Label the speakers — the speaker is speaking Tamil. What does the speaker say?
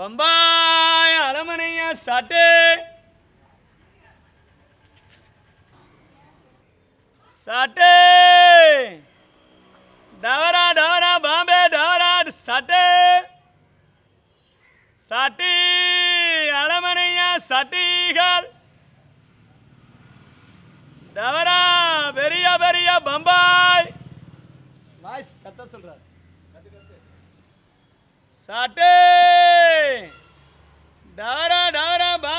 Speaker 1: பம்பாய் அரமனைய சாட்டு சாட்டு டவரா டவரா பாம்பே டவரா சாட்டு சாட்டி அலமனைய சட்டிகள் டவரா பெரிய பெரிய பம்பாய் வாய்ஸ் கத்த சொல்றாரு சாட்டு டவரா டவரா பா